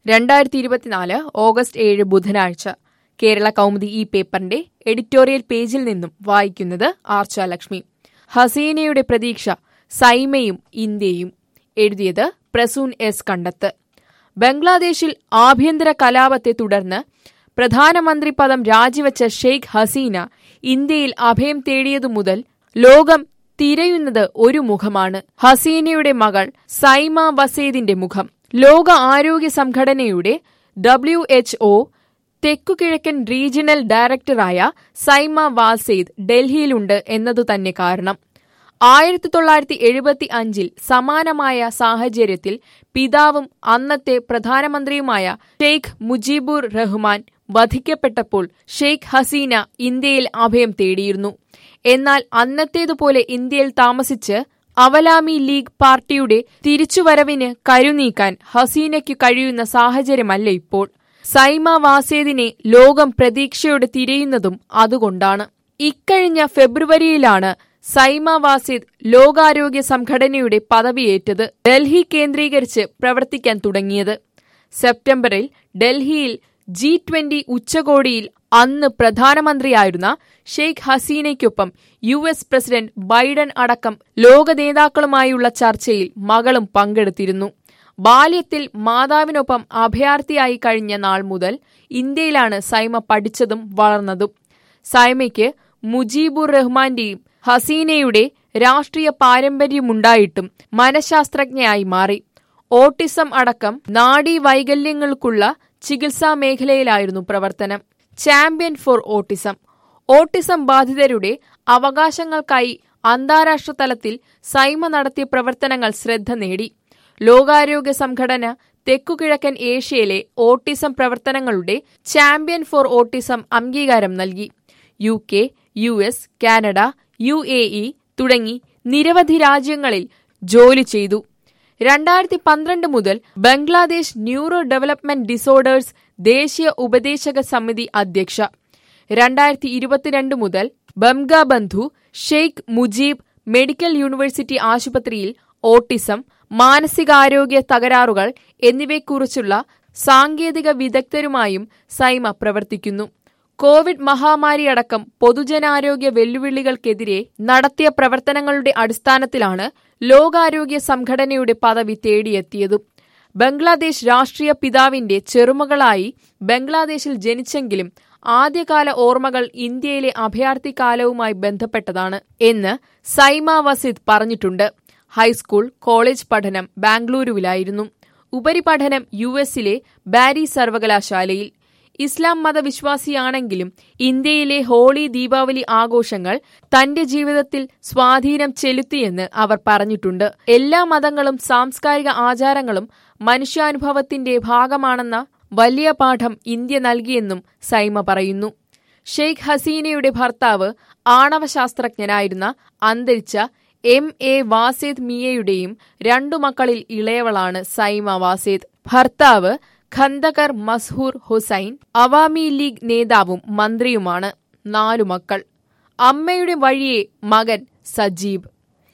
രണ്ടായിരത്തി ഇരുപത്തിനാല് ഓഗസ്റ്റ് ഏഴ് ബുധനാഴ്ച കേരള കൗമുദി ഈ പേപ്പറിന്റെ എഡിറ്റോറിയൽ പേജിൽ നിന്നും വായിക്കുന്നത് ആർച്ച ലക്ഷ്മി ഹസീനയുടെ പ്രതീക്ഷ സൈമയും ഇന്ത്യയും എഴുതിയത് പ്രസൂൻ എസ് കണ്ടത്ത് ബംഗ്ലാദേശിൽ ആഭ്യന്തര കലാപത്തെ തുടർന്ന് പ്രധാനമന്ത്രി പദം രാജിവെച്ച ഷെയ്ഖ് ഹസീന ഇന്ത്യയിൽ അഭയം തേടിയതു മുതൽ ലോകം തിരയുന്നത് ഒരു മുഖമാണ് ഹസീനയുടെ മകൾ സൈമ വസേദിന്റെ മുഖം ലോക ആരോഗ്യ സംഘടനയുടെ ഡബ്ല്യു എച്ച് ഒ തെക്കുകിഴക്കൻ റീജിയണൽ ഡയറക്ടറായ സൈമ വാസേദ് ഡൽഹിയിലുണ്ട് എന്നതുതന്നെ കാരണം ആയിരത്തി തൊള്ളായിരത്തി എഴുപത്തി അഞ്ചിൽ സമാനമായ സാഹചര്യത്തിൽ പിതാവും അന്നത്തെ പ്രധാനമന്ത്രിയുമായ ഷെയ്ഖ് മുജീബുർ റഹ്മാൻ വധിക്കപ്പെട്ടപ്പോൾ ഷെയ്ഖ് ഹസീന ഇന്ത്യയിൽ അഭയം തേടിയിരുന്നു എന്നാൽ അന്നത്തേതുപോലെ ഇന്ത്യയിൽ താമസിച്ച് അവലാമി ലീഗ് പാർട്ടിയുടെ തിരിച്ചുവരവിന് കരുനീക്കാൻ ഹസീനയ്ക്കു കഴിയുന്ന സാഹചര്യമല്ല ഇപ്പോൾ സൈമ വാസേദിനെ ലോകം പ്രതീക്ഷയോടെ തിരയുന്നതും അതുകൊണ്ടാണ് ഇക്കഴിഞ്ഞ ഫെബ്രുവരിയിലാണ് സൈമ വാസിദ് ലോകാരോഗ്യ സംഘടനയുടെ പദവിയേറ്റത് ഡൽഹി കേന്ദ്രീകരിച്ച് പ്രവർത്തിക്കാൻ തുടങ്ങിയത് സെപ്റ്റംബറിൽ ഡൽഹിയിൽ ജി ട്വന്റി ഉച്ചകോടിയിൽ അന്ന് പ്രധാനമന്ത്രിയായിരുന്ന ഷെയ്ഖ് ഹസീനയ്ക്കൊപ്പം യു എസ് പ്രസിഡന്റ് ബൈഡൻ അടക്കം ലോക നേതാക്കളുമായുള്ള ചർച്ചയിൽ മകളും പങ്കെടുത്തിരുന്നു ബാല്യത്തിൽ മാതാവിനൊപ്പം അഭയാർത്ഥിയായി കഴിഞ്ഞ നാൾ മുതൽ ഇന്ത്യയിലാണ് സൈമ പഠിച്ചതും വളർന്നതും സൈമയ്ക്ക് മുജീബുർ റഹ്മാന്റെയും ഹസീനയുടെ രാഷ്ട്രീയ പാരമ്പര്യമുണ്ടായിട്ടും മനഃശാസ്ത്രജ്ഞയായി മാറി ഓട്ടിസം അടക്കം നാഡീ വൈകല്യങ്ങൾക്കുള്ള ചികിത്സാ മേഖലയിലായിരുന്നു പ്രവർത്തനം ചാമ്പ്യൻ ഫോർ ഓട്ടിസം ഓട്ടിസം ബാധിതരുടെ അവകാശങ്ങൾക്കായി അന്താരാഷ്ട്ര തലത്തിൽ സൈമ നടത്തിയ പ്രവർത്തനങ്ങൾ ശ്രദ്ധ നേടി ലോകാരോഗ്യ സംഘടന തെക്കുകിഴക്കൻ ഏഷ്യയിലെ ഓട്ടിസം പ്രവർത്തനങ്ങളുടെ ചാമ്പ്യൻ ഫോർ ഓട്ടിസം അംഗീകാരം നൽകി U K U S Canada U A E തുടങ്ങി നിരവധി രാജ്യങ്ങളിൽ ജോലി ചെയ്തു രണ്ടായിരത്തി പന്ത്രണ്ട് മുതൽ ബംഗ്ലാദേശ് ന്യൂറോ ഡെവലപ്മെന്റ് ഡിസോർഡേഴ്സ് ദേശീയ ഉപദേശക സമിതി അധ്യക്ഷ രണ്ടായിരത്തി ഇരുപത്തിരണ്ട് മുതൽ ബംഗബന്ധു ഷെയ്ഖ് മുജീബ് മെഡിക്കൽ യൂണിവേഴ്സിറ്റി ആശുപത്രിയിൽ ഓട്ടിസം മാനസികാരോഗ്യ തകരാറുകൾ എന്നിവയെക്കുറിച്ചുള്ള സാങ്കേതിക വിദഗ്ധരുമായും സൈമ പ്രവർത്തിക്കുന്നു കോവിഡ് മഹാമാരിയടക്കം പൊതുജനാരോഗ്യ വെല്ലുവിളികൾക്കെതിരെ നടത്തിയ പ്രവർത്തനങ്ങളുടെ അടിസ്ഥാനത്തിലാണ് ലോകാരോഗ്യ സംഘടനയുടെ പദവി തേടിയെത്തിയതും ബംഗ്ലാദേശ് രാഷ്ട്രീയ പിതാവിന്റെ ചെറുമകളായി ബംഗ്ലാദേശിൽ ജനിച്ചെങ്കിലും ആദ്യകാല ഓർമ്മകൾ ഇന്ത്യയിലെ അഭയാർത്ഥി കാലവുമായി ബന്ധപ്പെട്ടതാണ് എന്ന് സൈമ വസിദ് പറഞ്ഞിട്ടുണ്ട് ഹൈസ്കൂൾ കോളേജ് പഠനം ബാംഗ്ലൂരുവിലായിരുന്നു ഉപരിപഠനം യു എസിലെ ബാരി സർവകലാശാലയിൽ ഇസ്ലാം മതവിശ്വാസിയാണെങ്കിലും ഇന്ത്യയിലെ ഹോളി ദീപാവലി ആഘോഷങ്ങൾ തന്റെ ജീവിതത്തിൽ സ്വാധീനം ചെലുത്തിയെന്ന് അവർ പറഞ്ഞിട്ടുണ്ട് എല്ലാ മതങ്ങളും സാംസ്കാരിക ആചാരങ്ങളും മനുഷ്യാനുഭവത്തിന്റെ ഭാഗമാണെന്ന വലിയ പാഠം ഇന്ത്യ നൽകിയെന്നും സൈമ പറയുന്നു ഷെയ്ഖ് ഹസീനയുടെ ഭർത്താവ് ആണവശാസ്ത്രജ്ഞനായിരുന്ന അന്തരിച്ച എം എ വാസേദ് മിയയുടെയും രണ്ടു മക്കളിൽ ഇളയവളാണ് സൈമ വാസേദ് ഭർത്താവ് ഖന്തകർ മസ്ഹൂർ ഹുസൈൻ അവാമി ലീഗ് നേതാവും മന്ത്രിയുമാണ് നാലു മക്കൾ അമ്മയുടെ വഴിയെ മകൻ സജീബ്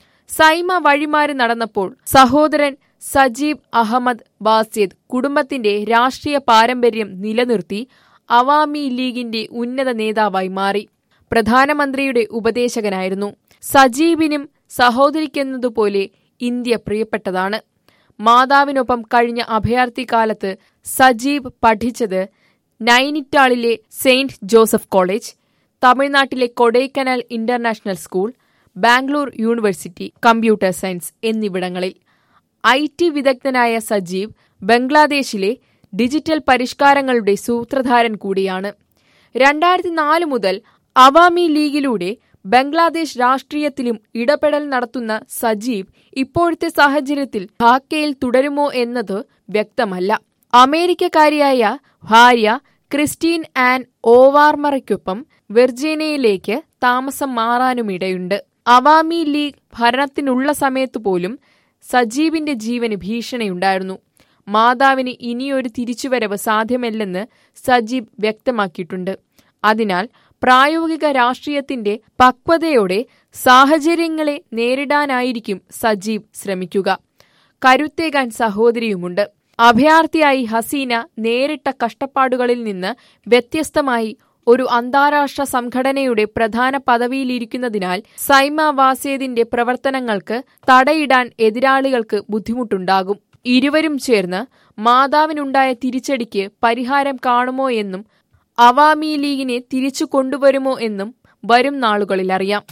സൈമ വഴിമാറി നടന്നപ്പോൾ സഹോദരൻ സജീബ് അഹമ്മദ് വാസിദ് കുടുംബത്തിന്റെ രാഷ്ട്രീയ പാരമ്പര്യം നിലനിർത്തി അവാമി ലീഗിന്റെ ഉന്നത നേതാവായി മാറി പ്രധാനമന്ത്രിയുടെ ഉപദേശകനായിരുന്നു സജീബിനും സഹോദരിക്കെന്നതുപോലെ ഇന്ത്യ പ്രിയപ്പെട്ടതാണ് മാതാവിനൊപ്പം കഴിഞ്ഞ അഭയാർത്ഥി കാലത്ത് സജീബ് പഠിച്ചത് നൈനിറ്റാളിലെ സെയിന്റ് ജോസഫ് കോളേജ് തമിഴ്നാട്ടിലെ Kodaikanal international school Bangalore university computer science എന്നിവിടങ്ങളിൽ ഐ ടി വിദഗ്ധനായ സജീവ് ബംഗ്ലാദേശിലെ ഡിജിറ്റൽ പരിഷ്കാരങ്ങളുടെ സൂത്രധാരൻ കൂടിയാണ് രണ്ടായിരത്തി നാല് മുതൽ അവാമി ലീഗിലൂടെ ബംഗ്ലാദേശ് രാഷ്ട്രീയത്തിലും ഇടപെടൽ നടത്തുന്ന സജീവ് ഇപ്പോഴത്തെ സാഹചര്യത്തിൽ ധാക്കയിൽ തുടരുമോ എന്നത് വ്യക്തമല്ല അമേരിക്കക്കാരിയായ ഭാര്യ ക്രിസ്റ്റീൻ ആൻ ഓവാർമറയ്ക്കൊപ്പം വെർജീനിയയിലേക്ക് താമസം മാറാനുമിടയുണ്ട് അവാമി ലീഗ് ഭരണത്തിനുള്ള സമയത്ത് പോലും സജീവിന്റെ ജീവന് ഭീഷണിയുണ്ടായിരുന്നു മാതാവിന് ഇനിയൊരു തിരിച്ചുവരവ് സാധ്യമല്ലെന്ന് സജീബ് വ്യക്തമാക്കിയിട്ടുണ്ട് അതിനാൽ പ്രായോഗിക രാഷ്ട്രീയത്തിന്റെ പക്വതയോടെ സാഹചര്യങ്ങളെ നേരിടാനായിരിക്കും സജീവ് ശ്രമിക്കുക കരുത്തേകാൻ സഹോദരിയുമുണ്ട് അഭയാർത്ഥിയായി ഹസീന നേരിട്ട കഷ്ടപ്പാടുകളിൽ നിന്ന് വ്യത്യസ്തമായി ഒരു അന്താരാഷ്ട്ര സംഘടനയുടെ പ്രധാന പദവിയിലിരിക്കുന്നതിനാൽ സൈമ വാസേദിന്റെ പ്രവർത്തനങ്ങൾക്ക് തടയിടാൻ എതിരാളികൾക്ക് ബുദ്ധിമുട്ടുണ്ടാകും ഇരുവരും ചേർന്ന് മാതാവിനുണ്ടായ തിരിച്ചടിക്ക് പരിഹാരം കാണുമോ എന്നും അവാമി ലീഗിനെ തിരിച്ചു കൊണ്ടുവരുമോ എന്നും വരും നാളുകളിൽ അറിയാം